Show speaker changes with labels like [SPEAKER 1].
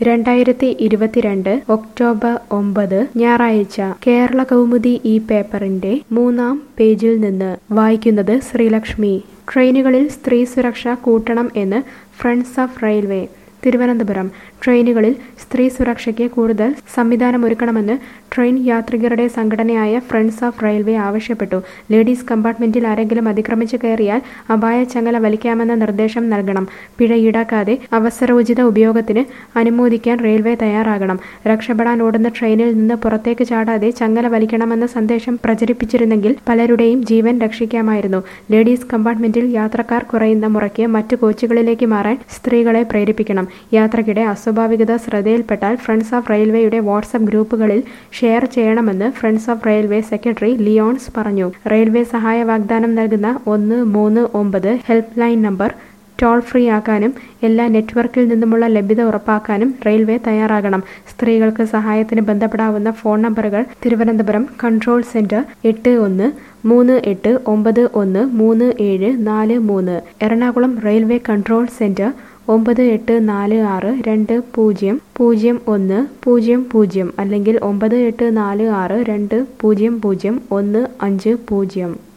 [SPEAKER 1] രണ്ടായിരത്തി ഇരുപത്തിരണ്ട് ഒക്ടോബർ ഒമ്പത് ഞായറാഴ്ച കേരള കൗമുദി ഈ പേപ്പറിന്റെ മൂന്നാം പേജിൽ നിന്ന് വായിക്കുന്നത് ശ്രീലക്ഷ്മി ട്രെയിനുകളിൽ സ്ത്രീ സുരക്ഷ കൂട്ടണം എന്ന് ഫ്രണ്ട്സ് ഓഫ് റെയിൽവേ തിരുവനന്തപുരം ട്രെയിനുകളിൽ സ്ത്രീ സുരക്ഷയ്ക്ക് കൂടുതൽ സംവിധാനമൊരുക്കണമെന്ന് ട്രെയിൻ യാത്രികരുടെ സംഘടനയായ ഫ്രണ്ട്സ് ഓഫ് റെയിൽവേ ആവശ്യപ്പെട്ടു ലേഡീസ് കമ്പാർട്ട്മെന്റിൽ ആരെങ്കിലും അതിക്രമിച്ചു കയറിയാൽ അപായ ചങ്ങല വലിക്കാമെന്ന നിർദ്ദേശം നൽകണം പിഴ ഈടാക്കാതെ അവസരോചിത ഉപയോഗത്തിന് അനുമോദിക്കാൻ റെയിൽവേ തയ്യാറാകണം രക്ഷപ്പെടാൻ ഓടുന്ന ട്രെയിനിൽ നിന്ന് പുറത്തേക്ക് ചാടാതെ ചങ്ങല വലിക്കണമെന്ന സന്ദേശം പ്രചരിപ്പിച്ചിരുന്നെങ്കിൽ പലരുടെയും ജീവൻ രക്ഷിക്കാമായിരുന്നു ലേഡീസ് കമ്പാർട്ട്മെന്റിൽ യാത്രക്കാർ കുറയുന്ന മുറയ്ക്ക് മറ്റു കോച്ചുകളിലേക്ക് മാറാൻ സ്ത്രീകളെ പ്രേരിപ്പിക്കണം യാത്രക്കിടെ അസ്വാഭാവികത ശ്രദ്ധയിൽപ്പെട്ടാൽ ഫ്രണ്ട്സ് ഓഫ് റെയിൽവേയുടെ വാട്സപ്പ് ഗ്രൂപ്പുകളിൽ ഷെയർ ചെയ്യണമെന്ന് Friends of Railway secretary Leons പറഞ്ഞു റെയിൽവേ സഹായ വാഗ്ദാനം നൽകുന്ന ഒന്ന് മൂന്ന് ഒമ്പത് help line number toll free ആക്കാനും എല്ലാ നെറ്റ്വർക്കിൽ നിന്നുമുള്ള ലഭ്യത ഉറപ്പാക്കാനും റെയിൽവേ തയ്യാറാകണം സ്ത്രീകൾക്ക് സഹായത്തിന് ബന്ധപ്പെടാവുന്ന ഫോൺ നമ്പറുകൾ തിരുവനന്തപുരം കൺട്രോൾ സെന്റർ എട്ട് ഒന്ന് മൂന്ന് എട്ട് ഒമ്പത് ഒന്ന് മൂന്ന് ഏഴ് നാല് മൂന്ന് എറണാകുളം റെയിൽവേ കൺട്രോൾ സെന്റർ ഒമ്പത് എട്ട് നാല് ആറ് രണ്ട് പൂജ്യം പൂജ്യം ഒന്ന് പൂജ്യം പൂജ്യം അല്ലെങ്കിൽ ഒമ്പത് എട്ട് നാല് ആറ് രണ്ട് പൂജ്യം പൂജ്യം ഒന്ന് അഞ്ച് പൂജ്യം